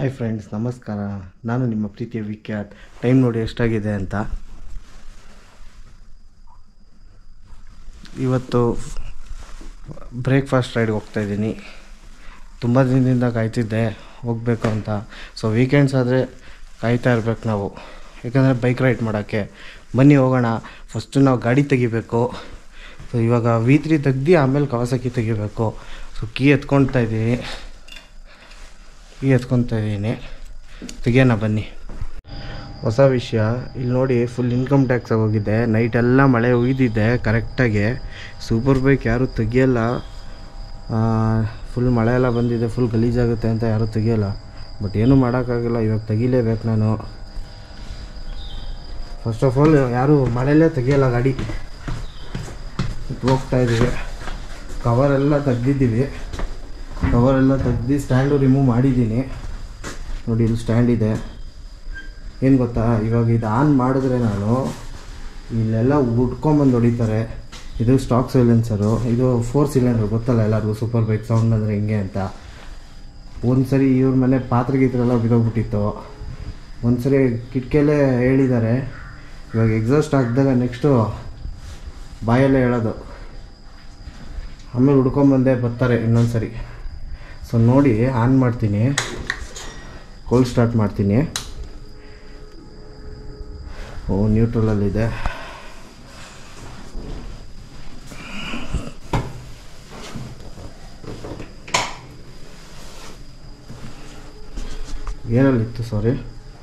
hi friends ನಮಸ್ಕಾರ ನಾನು ನಿಮ್ಮ ಪ್ರೀತಿಯ ವಿಖ್ಯಾತ್ ಟೈಮ್ ನೋಡಿ ಎಷ್ಟಾಗಿದೆ ಅಂತ ಇವತ್ತು ಬ್ರೇಕ್ಫಾಸ್ಟ್ ರೈಡ್ಗೆ ಹೋಗ್ತಾಯಿದ್ದೀನಿ ತುಂಬ ದಿನದಿಂದ ಕಾಯ್ತಿದ್ದೆ ಹೋಗಬೇಕು ಅಂತ ಸೊ ವೀಕೆಂಡ್ಸ್ ಆದರೆ ಕಾಯ್ತಾ ಇರ್ಬೇಕು ನಾವು ಯಾಕಂದರೆ ಬೈಕ್ ರೈಡ್ ಮಾಡೋಕ್ಕೆ ಬನ್ನಿ ಹೋಗೋಣ ಫಸ್ಟು ನಾವು ಗಾಡಿ ತೆಗಿಬೇಕು ಸೊ ಇವಾಗ ವಿ ತ್ರೀ ತೆಗ್ದು ಆಮೇಲೆ ಕವಾಸಕಿ ತೆಗಿಬೇಕು ಸೊ ಕೀ ಎತ್ಕೊಳ್ತಾ ಇದ್ದೀನಿ ಕೀ ಎತ್ಕೊತಾ ಇದ್ದೀನಿ ತೆಗಿಯೋಣ ಬನ್ನಿ ಹೊಸ ವಿಷಯ ಇಲ್ಲಿ ನೋಡಿ ಫುಲ್ ಇನ್ಕಮ್ ಟ್ಯಾಕ್ಸ್ ಆಗೋಗಿದೆ ನೈಟೆಲ್ಲ ಮಳೆ ಉಯ್ದಿದ್ದೆ ಕರೆಕ್ಟಾಗಿ ಸೂಪರ್ ಬೈಕ್ ಯಾರೂ ತೆಗಿಯಲ್ಲ ಫುಲ್ ಮಳೆ ಎಲ್ಲ ಬಂದಿದೆ ಫುಲ್ ಗಲೀಜಾಗುತ್ತೆ ಅಂತ ಯಾರೂ ತೆಗಿಯಲ್ಲ ಬಟ್ ಏನೂ ಮಾಡೋಕ್ಕಾಗಲ್ಲ ಇವಾಗ ತೆಗಿಲೇಬೇಕು ನಾನು ಫಸ್ಟ್ ಆಫ್ ಆಲ್ ಯಾರೂ ಮಳೆಯಲ್ಲೇ ತೆಗಿಯಲ್ಲ ಗಾಡಿ ಹೋಗ್ತಾ ಇದ್ದೀವಿ ಕವರೆಲ್ಲ ತೆಗ್ದಿದ್ದೀವಿ ಕವರೆಲ್ಲ ತೆಗ್ದು ಸ್ಟ್ಯಾಂಡು ರಿಮೂವ್ ಮಾಡಿದ್ದೀನಿ ನೋಡಿ ಇಲ್ಲಿ ಸ್ಟ್ಯಾಂಡ್ ಇದೆ ಏನು ಗೊತ್ತಾ ಇವಾಗ ಇದು ಆನ್ ಮಾಡಿದ್ರೆ ನಾನು ಇಲ್ಲೆಲ್ಲ ಉಟ್ಕೊಂಬಂದು ಹೊಡಿತಾರೆ ಇದು ಸ್ಟಾಕ್ ಸೈಲೆನ್ಸರು ಇದು ಫೋರ್ ಸಿಲಿಂಡರ್ ಗೊತ್ತಲ್ಲ ಎಲ್ಲರಿಗೂ ಸೂಪರ್ ಬೈಕ್ ಸೌಂಡ್ ಅಂದರೆ ಹಿಂಗೆ ಅಂತ ಒಂದು ಸರಿ ಇವ್ರ ಮನೆ ಪಾತ್ರೆ ಗೀತ್ರೆಲ್ಲ ಬಿದ್ದೋಗ್ಬಿಟ್ಟಿತ್ತು ಒಂದು ಸರಿ ಕಿಟಕಿಯಲ್ಲೇ ಹೇಳಿದ್ದಾರೆ ಇವಾಗ ಎಕ್ಸಾಸ್ಟ್ ಹಾಕಿದಾಗ ನೆಕ್ಸ್ಟು ಬಾಯಲ್ಲೇ ಹೇಳೋದು ಆಮೇಲೆ ಹುಡ್ಕೊಂಬಂದೆ ಬರ್ತಾರೆ ಇನ್ನೊಂದು ಸರಿ ಸೊ ನೋಡಿ ಆನ್ ಮಾಡ್ತೀನಿ ಕೋಲ್ಡ್ ಸ್ಟಾರ್ಟ್ ಮಾಡ್ತೀನಿ ಓ ನ್ಯೂಟ್ರಲಲ್ಲಿದೆ ಏನಲ್ಲಿತ್ತು ಸಾರಿ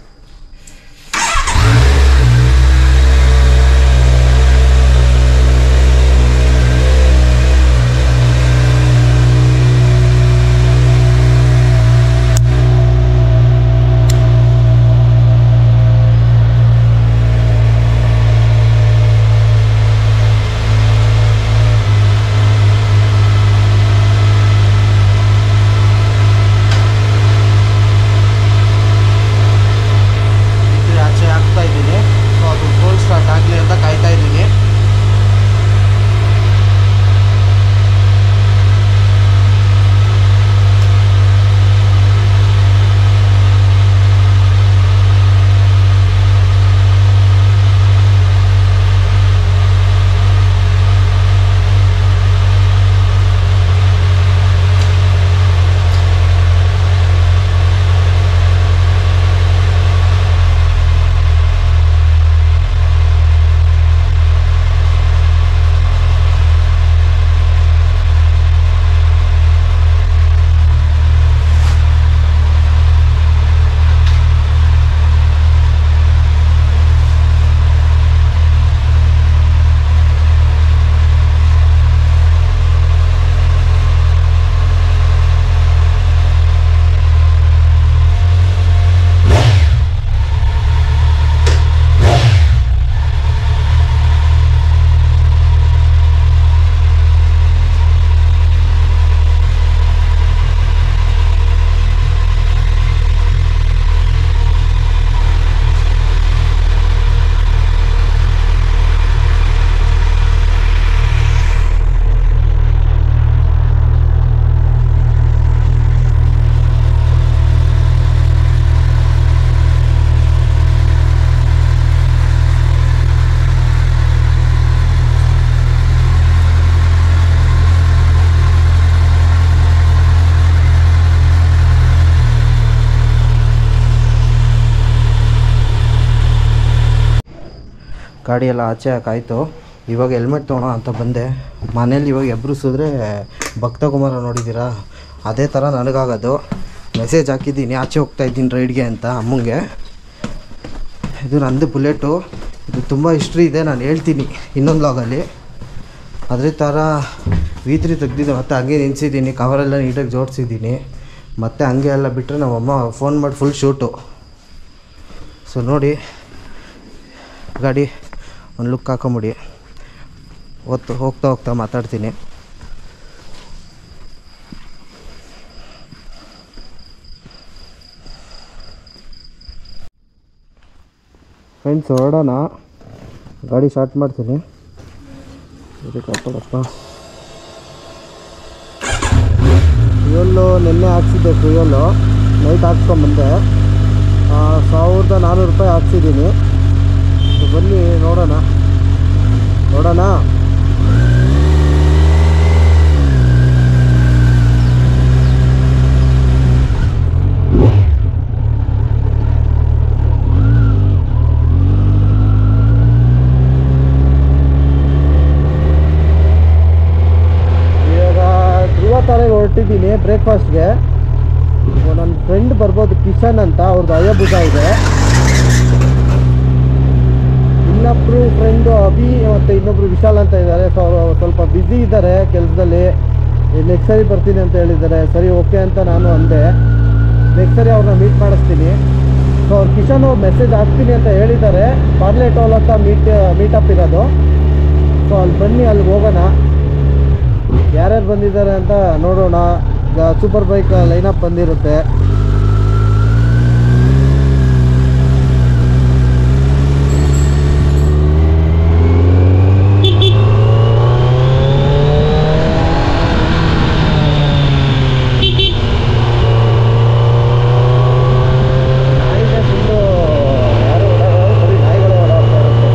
ಇದ್ರೆ ಆಚೆ ಹಾಕ್ತಾ ಇದ್ದೀನಿ ಸೊ ಅದು ಕೋಲ್ಡ್ ಸ್ಟಾರ್ಟ್ ಆಗಲಿ ಅಂತ ಕಾಯ್ತಾ ಇದ್ದೀನಿ ಗಾಡಿ ಎಲ್ಲ ಆಚೆ ಹಾಕಾಯ್ತು ಇವಾಗ ಹೆಲ್ಮೆಟ್ ತೊಗೊಳೋ ಅಂತ ಬಂದೆ ಮನೇಲಿ ಇವಾಗ ಎಬ್ರಿಸಿದ್ರೆ ಭಕ್ತ ಕುಮಾರ ನೋಡಿದ್ದೀರಾ ಅದೇ ಥರ ನನಗಾಗೋದು ಮೆಸೇಜ್ ಹಾಕಿದ್ದೀನಿ ಆಚೆ ಹೋಗ್ತಾ ಇದ್ದೀನಿ ರೈಡ್ಗೆ ಅಂತ ಅಮ್ಮಂಗೆ ಇದು ನಂದು ಬುಲೆಟು ಇದು ತುಂಬ ಹಿಸ್ಟ್ರಿ ಇದೆ ನಾನು ಹೇಳ್ತೀನಿ ಇನ್ನೊಂದು ಲಾಗಲ್ಲಿ ಅದೇ ಥರ ವಿ ತ್ರೀ ತೆಗ್ದಿದ್ದೆ ಮತ್ತೆ ಹಂಗೆ ನಿಲ್ಸಿದ್ದೀನಿ ಕವರೆಲ್ಲ ನೀಟಾಗಿ ಜೋಡಿಸಿದ್ದೀನಿ ಮತ್ತೆ ಹಂಗೆ ಎಲ್ಲ ಬಿಟ್ಟರೆ ನಮ್ಮಮ್ಮ ಫೋನ್ ಮಾಡಿ ಫುಲ್ ಶೂಟು ಸೊ ನೋಡಿ ಗಾಡಿ ಒಂದು ಲುಕ್ ಹಾಕೊಂಬಿಡಿ ಹೊತ್ತು ಹೋಗ್ತಾ ಹೋಗ್ತಾ ಮಾತಾಡ್ತೀನಿ ಫ್ರೆಂಡ್ಸ್ ಹೊರಡೋಣ ಗಾಡಿ ಸ್ಟಾರ್ಟ್ ಮಾಡ್ತೀನಿ ಇದು ಕಾಪಾಡಪ್ಪ ಫ್ಯೂಯಲ್ಲು ನಿನ್ನೆ ಹಾಕ್ಸಿದ್ದೆ ಫ್ಯೂಯಲ್ಲು ಬೈಕ್ ಹಾಕ್ಸ್ಕೊಂಬಂದೆ ಆ, ಸಾವಿರದ ನಾನ್ನೂರು ರೂಪಾಯಿ ಹಾಕ್ಸಿದ್ದೀನಿ ಬನ್ನಿ ನೋಡೋಣ ನೋಡೋಣ ಇವಾಗ ಧ್ರುವ ತಾರೆಗೆ ಹೊರಟಿದ್ದೀನಿ ಬ್ರೇಕ್ಫಾಸ್ಟ್ಗೆ ನನ್ನ ಫ್ರೆಂಡ್ ಬರ್ಬೋದು ಕಿಶನ್ ಅಂತ ಅವ್ರದ್ದು ಅಯೋಭುಜ ಇದೆ ಇನ್ನೊಬ್ರು ಫ್ರೆಂಡು ಅಭಿ ಮತ್ತು ಇನ್ನೊಬ್ರು ವಿಶಾಲ್ ಅಂತ ಇದ್ದಾರೆ ಸೊ ಅವರು ಸ್ವಲ್ಪ ಬ್ಯುಸಿ ಇದ್ದಾರೆ ಕೆಲಸದಲ್ಲಿ ನೆಕ್ಸ್ಟ್ ಸರಿ ಬರ್ತೀನಿ ಅಂತ ಹೇಳಿದ್ದಾರೆ ಸರಿ ಓಕೆ ಅಂತ ನಾನು ಅಂದೆ ನೆಕ್ಸ್ಟ್ ಸರಿ ಅವ್ರನ್ನ ಮೀಟ್ ಮಾಡಿಸ್ತೀನಿ ಸೊ ಅವ್ರು ಕಿಶನ್ ಮೆಸೇಜ್ ಹಾಕ್ತೀನಿ ಅಂತ ಹೇಳಿದ್ದಾರೆ ಪಾರ್ಲೆ ಟೋಲ್ ಅಂತ ಮೀಟ್ ಮೀಟಪ್ ಇರೋದು ಸೊ ಅಲ್ಲಿ ಬನ್ನಿ ಅಲ್ಲಿಗೆ ಹೋಗೋಣ ಯಾರ್ಯಾರು ಬಂದಿದ್ದಾರೆ ಅಂತ ನೋಡೋಣ ಈಗ ಸೂಪರ್ ಬೈಕ್ ಲೈನಪ್ ಬಂದಿರುತ್ತೆ ನಾಯಿಗೆ ಫುಲ್ಲು ಯಾರು ಓಡಾಡೋದು ಬರೀ ನಾಯಿಗಳೇ ಓಡಾಡ್ತಾ ಇರುತ್ತೆ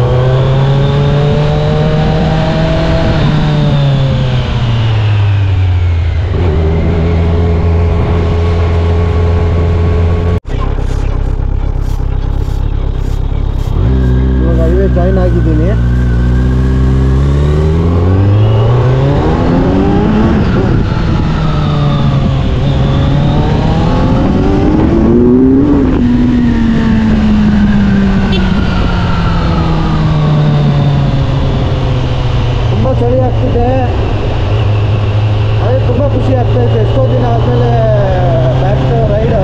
ಇವಾಗ ಹೈವೇ ಜಾಯ್ನ್ ಆಗಿದ್ದೀನಿ ತುಂಬ ಚಳಿ ಆಗ್ತಿದೆ ಅದೇ ತುಂಬ ಖುಷಿ ಆಗ್ತೈತೆ ಎಷ್ಟೋ ದಿನ ಆದಮೇಲೆ ಬ್ಯಾಕ್ ರೈಡು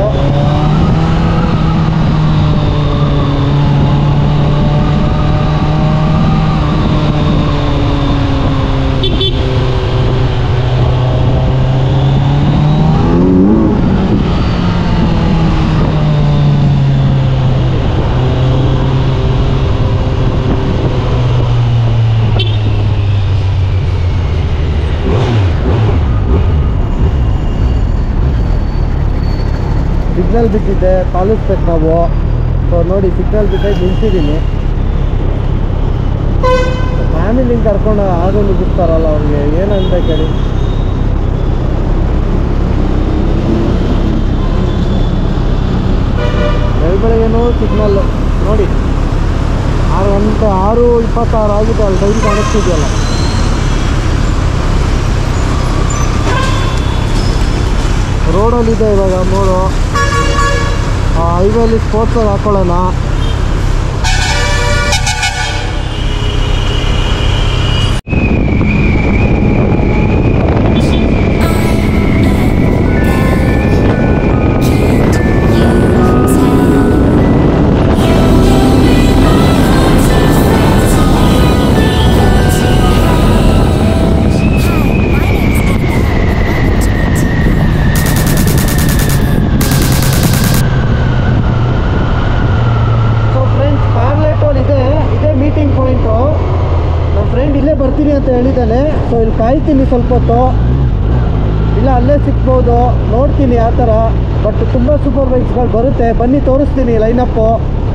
ಸಿಗ್ನಲ್ ಬಿದ್ದಿದೆ ಪಾಲಿಸ್ಬೇಕು ನಾವು ಸೊ ನೋಡಿ ಸಿಗ್ನಲ್ ಬಿದ್ದಾಗ ನಿಲ್ಸಿದ್ದೀನಿ ಫ್ಯಾಮಿಲಿಂಗ್ ಕರ್ಕೊಂಡು ಆಗೋ ನುಗ್ಗಿಸ್ತಾರಲ್ಲ ಅವ್ರಿಗೆ ಏನು ಅನ್ಬೇಕು ಹೇಳಿ ಬೆಳಬೆಳಗ್ಗೆನೂ ಸಿಗ್ನಲ್ಲು ನೋಡಿ ಆರು ಗಂಟೆ ಆರು ಇಪ್ಪತ್ತಾರು ಆಗಿದೆ ಅಲ್ಲಿ ಟೈಮ್ ಕಾಣಿಸ್ತಿದೆಯಲ್ಲ ರೋಡಲ್ಲಿದೆ ಇವಾಗ ನೋಡು ಹೈವೇಲಿ ಸ್ಪೋರ್ಟ್ಸಲ್ಲಿ ಹಾಕೊಳ್ಳೋಣ ಸೊ ಫ್ರೆಂಡ್ಸ್ ಪಾರ್ಲೆಟೋಲ್ ಇದೆ ಇದೇ ಮೀಟಿಂಗ್ ಪಾಯಿಂಟು ನಮ್ಮ ಫ್ರೆಂಡ್ ಇಲ್ಲೇ ಬರ್ತೀನಿ ಅಂತ ಹೇಳಿದ್ದಾನೆ ಸೊ ಇಲ್ಲಿ ಕಾಯ್ತೀನಿ ಸ್ವಲ್ಪ ಹೊತ್ತು ಇಲ್ಲ ಅಲ್ಲೇ ಸಿಗ್ಬೋದು ನೋಡ್ತೀನಿ ಆ ಥರ ಬಟ್ ತುಂಬ ಸೂಪರ್ ಬೈಕ್ಸ್ಗಳು ಬರುತ್ತೆ ಬನ್ನಿ ತೋರಿಸ್ತೀನಿ ಲೈನಪ್ಪು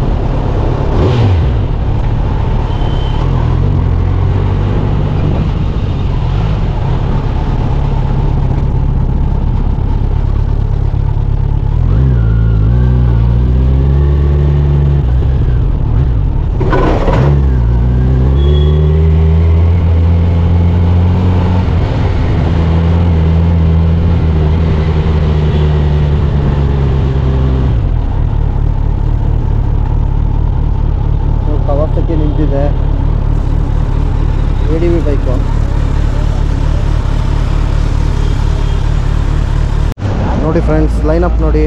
ಕವಾಸಕ್ಕೆ ನಿಂತಿದೆ ಎ ಡಿ ವಿ ಬೈಕು ನೋಡಿ ಫ್ರೆಂಡ್ಸ್ ಲೈನಪ್ ನೋಡಿ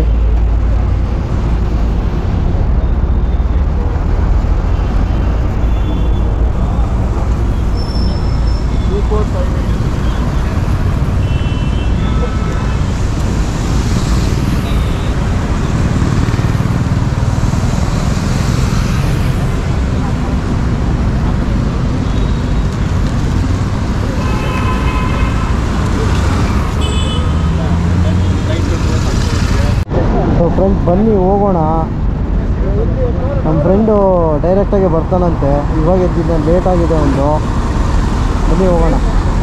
ಸೊ ಫ್ರೆಂಡ್ಸ್ ಬನ್ನಿ ಹೋಗೋಣ ನಮ್ಮ ಫ್ರೆಂಡು ಡೈರೆಕ್ಟಾಗಿ ಬರ್ತಾನಂತೆ ಇವಾಗ ಎದ್ದಿದ್ದ ಲೇಟ್ ಆಗಿದೆ ಒಂದು ಬನ್ನಿ ಹೋಗೋಣ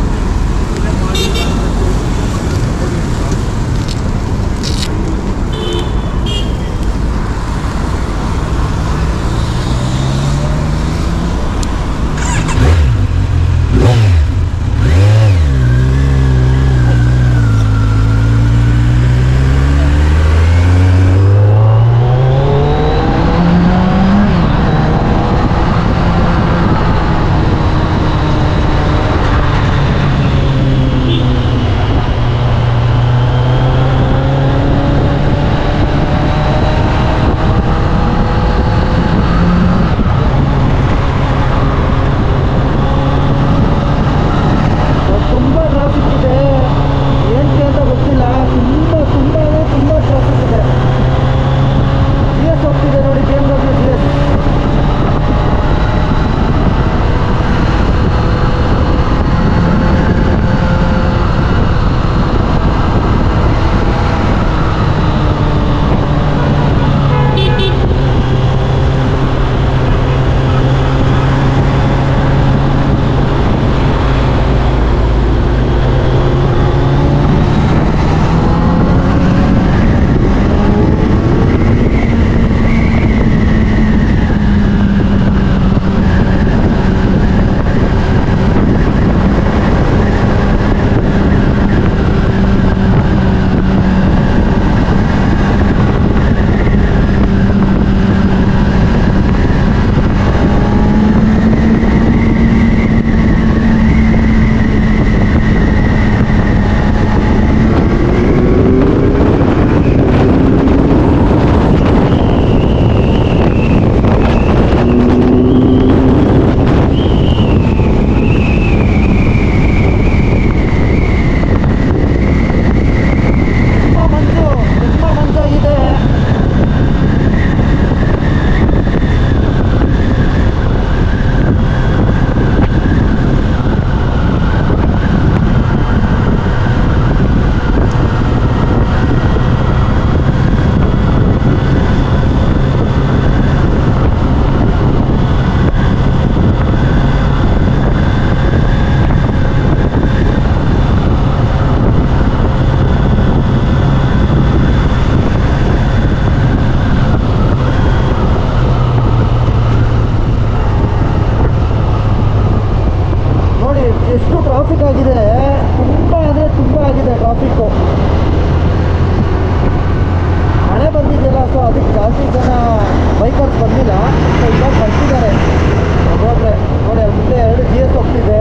ತುಂಬ ಟ್ರಾಫಿಕ್ ಇದೆ ಏನಕ್ಕೆ ಅಂತ ಗೊತ್ತಿಲ್ಲ ತುಂಬ ತುಂಬ ಅಂದರೆ ತುಂಬ ಟ್ರಾಫಿಕ್ ಇದೆ ಜಿ ಎಸ್ ಹೋಗ್ತಿದೆ ನೋಡಿ B M W G S ತುಂಬ ಮಂಜು ತುಂಬ ಮಂಜಾಗಿದೆ ನೋಡಿ ಎಷ್ಟು ಟ್ರಾಫಿಕ್ ಆಗಿದೆ ತುಂಬ ಅಂದರೆ ತುಂಬ ಆಗಿದೆ ಟ್ರಾಫಿಕ್ಕು ಮಳೆ ಬಂದಿದೆಯಲ್ಲ ಸೊ ಅದಕ್ಕೆ ಜಾಸ್ತಿ ಜನ ಬೈಕರ್ಸ್ ಬಂದಿಲ್ಲ ಸೊ ಇವಾಗ ಬರ್ತಿದ್ದಾರೆ ಒಬ್ಬೊಬ್ಬರೇ ನೋಡಿ ಅಲ್ಲಿ ಮುಂದೆ ಎರಡು ಜಿ ಎಸ್ ಹೋಗ್ತಿದೆ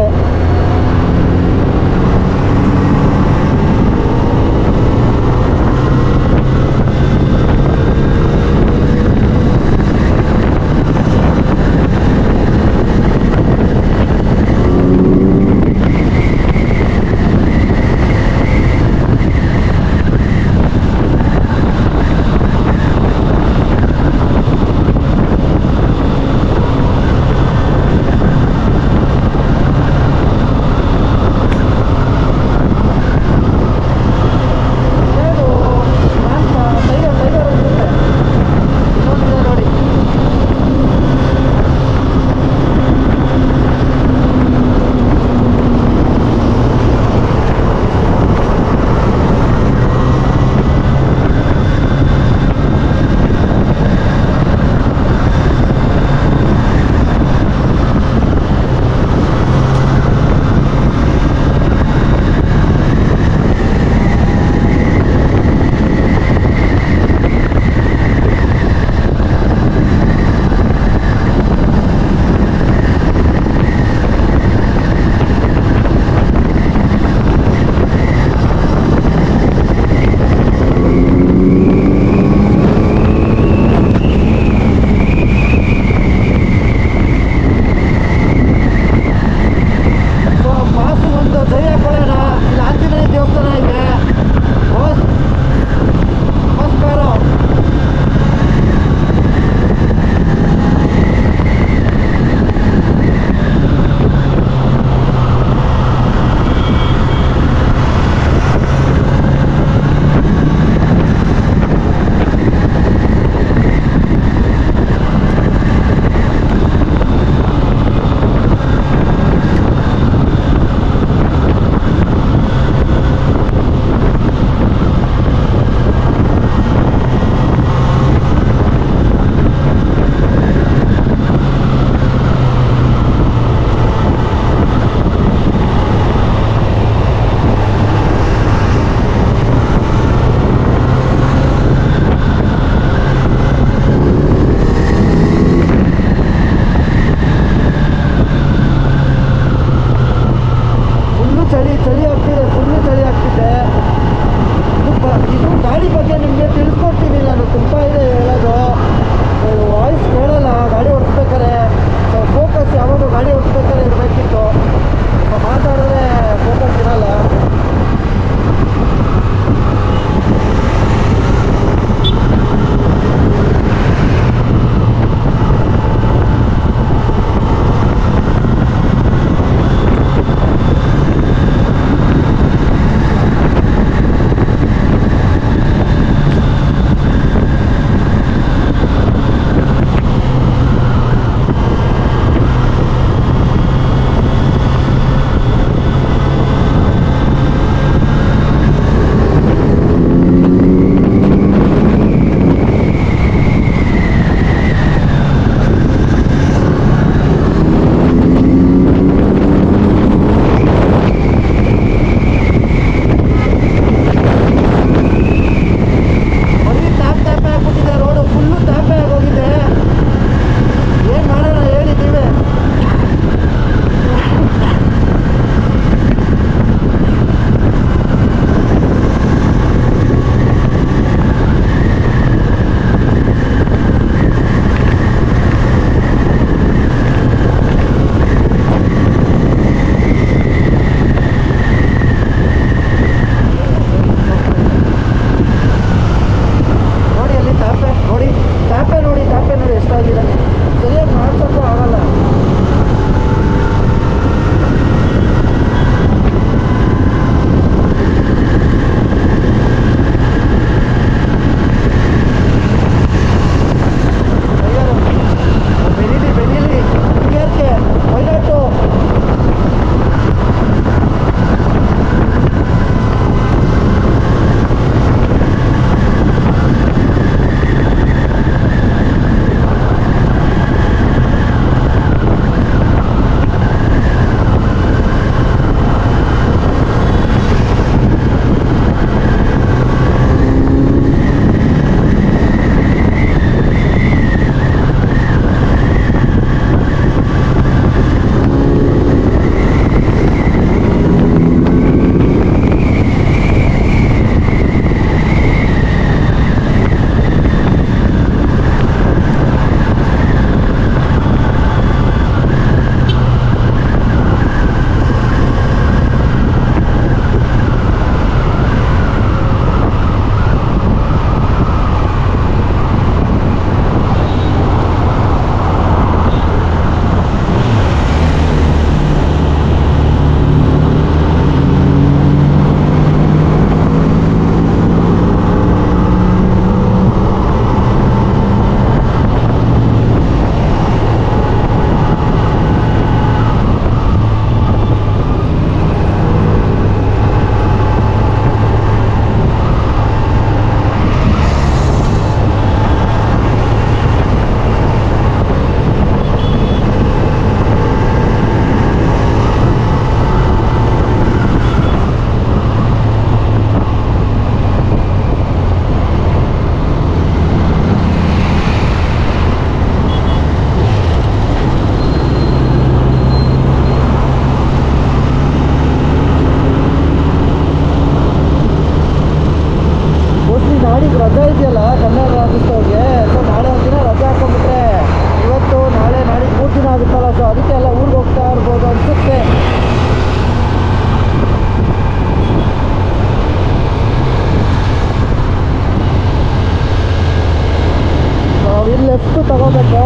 ಲೆಫ್ಟ್ ತಗೋಬೇಕು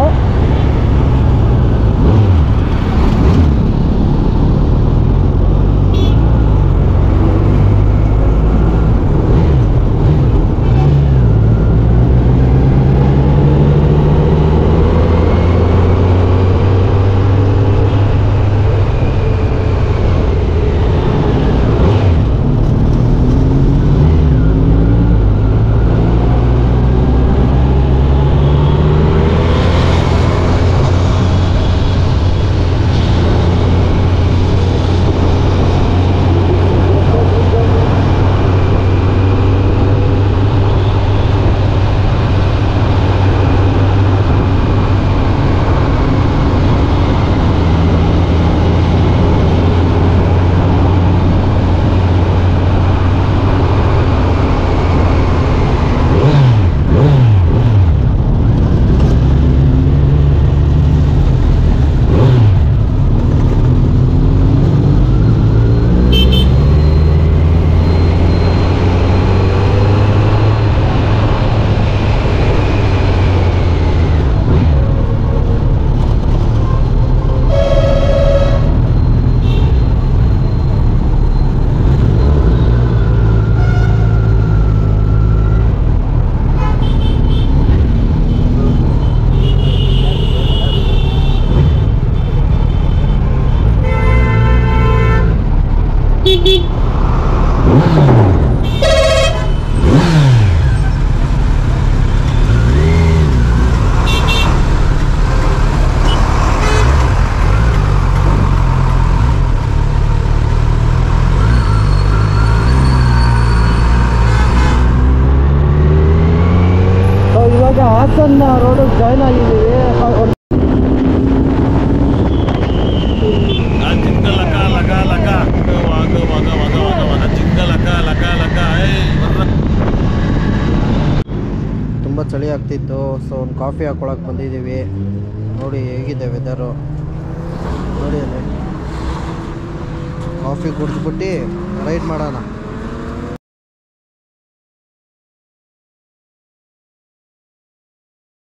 ಸೊ ಇವಾಗ ಹಾಸನ್ನ ರೋಡಿಗೆ ಜಾಯ್ನ್ ಆಗಿದ್ದೀವಿ ಒಂದ್- ಜಿಂಗ ಲಕ ಲಕ ಲಕ ವಾಗ ವಾಗ ವಾಗ ವಾಗ ವಾಗ ಜಿಂಗ ಲಕ ಲಕ ಲಕ ಏಯ್ ಬರ್ರ ತುಂಬ ಚಳಿ ಆಗ್ತಿತ್ತು ಸೊ ಒಂದು ಕಾಫಿ ಹಾಕೊಳಕ್ಕೆ ಬಂದಿದ್ದೀವಿ ನೋಡಿ ಹೇಗಿದೆ ವೆದರು ನೋಡಿ ಅಲ್ಲಿ ಕಾಫಿ ಕುಡಿದ್ಬಿಟ್ಟು ರೈಡ್ ಮಾಡೋಣ